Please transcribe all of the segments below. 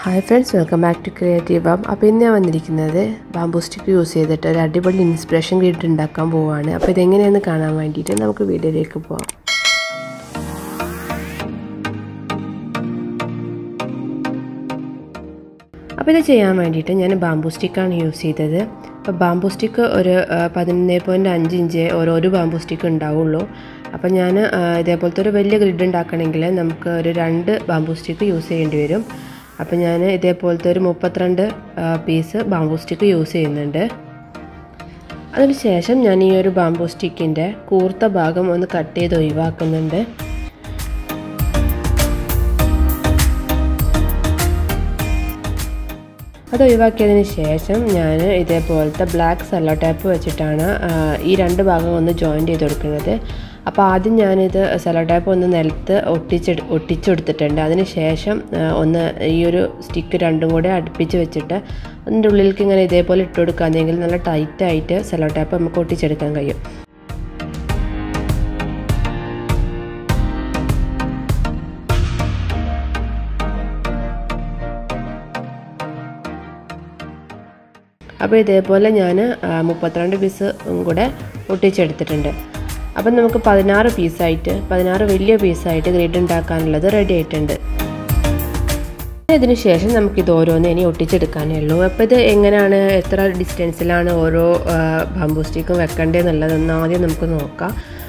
hi friends welcome back to creative bam അപ്പോൾ ഇന്ന് ഞാൻ വന്നിരിക്കുന്നത് ബാംബൂ സ്റ്റിക്ക് യൂസ് ചെയ്തിട്ട് ഒരു അടിപൊളി ഇൻസ്പിറേഷൻ ഗ്രിഡ് ഉണ്ടാക്കാൻ പോവുകയാണ് അപ്പോൾ ഇതെങ്ങനെയാണെന്ന് കാണാൻ വേണ്ടിയിട്ട് നമുക്ക് വീഡിയോയിലേക്ക് പോവാം അപ്പോൾ ഇത് ചെയ്യാൻ വേണ്ടിയിട്ട് ഞാൻ ബാംബൂ സ്റ്റിക്കാണ് യൂസ് ചെയ്തത് അപ്പോൾ ബാംബൂ സ്റ്റിക്ക് ഒരു പതിനൊന്ന് പോയിൻറ്റ് അഞ്ച് ഇഞ്ച് ഓരോ ബാംബൂ സ്റ്റിക്ക് ഉണ്ടാവുള്ളൂ അപ്പോൾ ഞാൻ ഇതേപോലത്തെ ഒരു വലിയ ഗ്രിഡ് ഉണ്ടാക്കണമെങ്കിൽ നമുക്ക് ഒരു രണ്ട് ബാംബൂ സ്റ്റിക്ക് യൂസ് ചെയ്യേണ്ടി വരും അപ്പോൾ ഞാൻ ഇതേപോലത്തെ ഒരു മുപ്പത്തിരണ്ട് പീസ് ബാംബൂ സ്റ്റിക്ക് യൂസ് ചെയ്യുന്നുണ്ട് അതിനുശേഷം ഞാൻ ഈ ഒരു ബാംബൂ സ്റ്റിക്കിൻ്റെ കൂർത്ത ഭാഗം ഒന്ന് കട്ട് ചെയ്ത് ഒഴിവാക്കുന്നുണ്ട് അത് ഒഴിവാക്കിയതിന് ശേഷം ഞാൻ ഇതേപോലത്തെ ബ്ലാക്ക് സെല്ലോ ടേപ്പ് വെച്ചിട്ടാണ് ഈ രണ്ട് ഭാഗം ഒന്ന് ജോയിൻ ചെയ്ത് കൊടുക്കുന്നത് അപ്പോൾ ആദ്യം ഞാനിത് സെല്ലോ ടേപ്പ് ഒന്ന് നിലത്ത് ഒട്ടിച്ച് ഒട്ടിച്ചെടുത്തിട്ടുണ്ട് അതിന് ശേഷം ഒന്ന് ഈ ഒരു സ്റ്റിക്ക് രണ്ടും കൂടെ അടുപ്പിച്ച് വെച്ചിട്ട് അതിൻ്റെ ഉള്ളിലേക്ക് ഇങ്ങനെ ഇതേപോലെ ഇട്ട് കൊടുക്കുകയാണെങ്കിൽ നല്ല ടൈറ്റായിട്ട് സെല്ലോ ടേപ്പ് നമുക്ക് ഒട്ടിച്ചെടുക്കാൻ കഴിയും അപ്പോൾ ഇതേപോലെ ഞാൻ മുപ്പത്തിരണ്ട് പീസ് കൂടെ ഒട്ടിച്ചെടുത്തിട്ടുണ്ട് അപ്പം നമുക്ക് പതിനാറ് പീസായിട്ട് പതിനാറ് വലിയ പീസായിട്ട് ഗ്രിഡ് ഉണ്ടാക്കാനുള്ളത് റെഡി ആയിട്ടുണ്ട് ഇതിന് ശേഷം നമുക്കിത് ഓരോന്ന് ഇനി ഒട്ടിച്ചെടുക്കാനേ ഉള്ളൂ അപ്പോൾ ഇത് എങ്ങനെയാണ് എത്ര ഡിസ്റ്റൻസിലാണ് ഓരോ ബാംബൂ സ്റ്റിക്കും വെക്കേണ്ടതെന്നുള്ളതൊന്ന് ആദ്യം നമുക്ക് നോക്കാം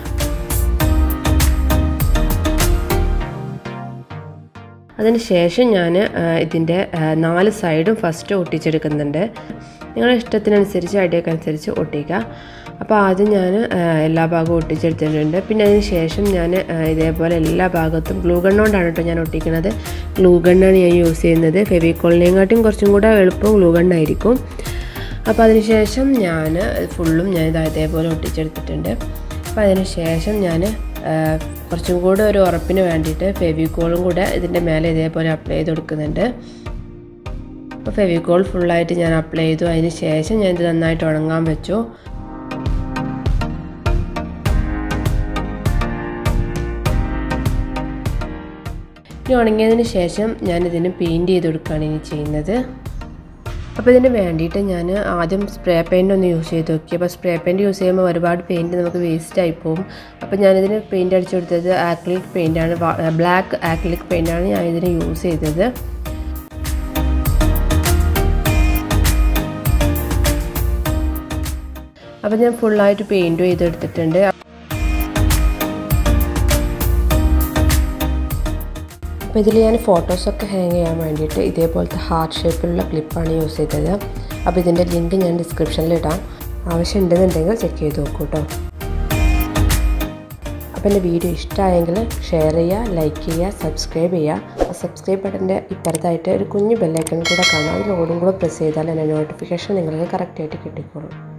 അതിന് ശേഷം ഞാൻ ഇതിൻ്റെ നാല് സൈഡും ഫസ്റ്റ് ഒട്ടിച്ചെടുക്കുന്നുണ്ട് നിങ്ങളുടെ ഇഷ്ടത്തിനനുസരിച്ച് ഐഡിയക്ക് അനുസരിച്ച് ഒട്ടിക്കുക അപ്പോൾ ആദ്യം ഞാൻ എല്ലാ ഭാഗവും ഒട്ടിച്ചെടുത്തിട്ടുണ്ട് പിന്നെ അതിന് ശേഷം ഞാൻ ഇതേപോലെ എല്ലാ ഭാഗത്തും ഗ്ലൂ ഗണ്ണോണ്ടാണ് കേട്ടോ ഞാൻ ഒട്ടിക്കുന്നത് ഗ്ലൂ ഗണ്ണാണ് ഞാൻ യൂസ് ചെയ്യുന്നത് ഫെവിക്കോളിനെക്കാട്ടും കുറച്ചും കൂടെ എളുപ്പം ഗ്ലൂ ഗണ്ണായിരിക്കും അപ്പോൾ അതിന് ശേഷം ഞാൻ ഫുള്ളും ഞാൻ ഇത് ഇതേപോലെ ഒട്ടിച്ചെടുത്തിട്ടുണ്ട് അപ്പോൾ അതിന് ശേഷം ഞാൻ കുറച്ചും കൂടെ ഒരു ഉറപ്പിന് വേണ്ടിയിട്ട് ഫെവിക്കോളും കൂടെ ഇതിൻ്റെ മേലെ ഇതേപോലെ അപ്ലൈ ചെയ്ത് കൊടുക്കുന്നുണ്ട് അപ്പോൾ ഫെവിക്കോൾ ഫുള്ളായിട്ട് ഞാൻ അപ്ലൈ ചെയ്തു അതിന് ശേഷം ഞാൻ ഇത് നന്നായിട്ട് ഉണങ്ങാൻ വെച്ചു ഇനി ഉണങ്ങിയതിന് ശേഷം ഞാൻ ഇതിന് പെയിൻറ്റ് ചെയ്ത് കൊടുക്കുകയാണ് ഇനി ചെയ്യുന്നത് അപ്പോൾ ഇതിന് വേണ്ടിയിട്ട് ഞാൻ ആദ്യം സ്പ്രേ പെയിൻ്റ് ഒന്ന് യൂസ് ചെയ്ത് നോക്കി അപ്പോൾ സ്പ്രേ പെയിൻറ്റ് യൂസ് ചെയ്യുമ്പോൾ ഒരുപാട് പെയിൻറ്റ് നമുക്ക് വേസ്റ്റ് ആയി പോകും അപ്പോൾ ഞാനിതിന് പെയിൻറ്റ് അടിച്ചു കൊടുത്തത് ആക്രിലിക് പെയിൻ്റാണ് ബ്ലാക്ക് ആക്രിലിക് പെയിൻ്റാണ് ഞാൻ ഇതിന് യൂസ് ചെയ്തത് അപ്പോൾ ഞാൻ ഫുള്ളായിട്ട് പെയിൻറ്റ് ചെയ്തെടുത്തിട്ടുണ്ട് അപ്പോൾ ഇതിൽ ഞാൻ ഫോട്ടോസൊക്കെ ഹാങ് ചെയ്യാൻ വേണ്ടിയിട്ട് ഇതേപോലത്തെ ഹാർട്ട് ഷേപ്പിലുള്ള ക്ലിപ്പാണ് യൂസ് ചെയ്തത് അപ്പോൾ ഇതിൻ്റെ ലിങ്ക് ഞാൻ ഡിസ്ക്രിപ്ഷനിൽ ഇടാം ആവശ്യം ഉണ്ടെന്നുണ്ടെങ്കിൽ ചെക്ക് ചെയ്ത് നോക്കൂ കേട്ടോ അപ്പോൾ എൻ്റെ വീഡിയോ ഇഷ്ടമായെങ്കിൽ ഷെയർ ചെയ്യുക ലൈക്ക് ചെയ്യുക സബ്സ്ക്രൈബ് ചെയ്യുക ആ സബ്സ്ക്രൈബ് ബട്ടൻ്റെ ഇപ്പുറത്തായിട്ട് ഒരു കുഞ്ഞു ബെല്ലൈക്കൺ കൂടെ കാണാം അതിൽ ഓടും കൂടെ പ്രസ് ചെയ്താൽ എൻ്റെ നോട്ടിഫിക്കേഷൻ നിങ്ങൾക്ക് കറക്റ്റായിട്ട് കിട്ടിക്കോളും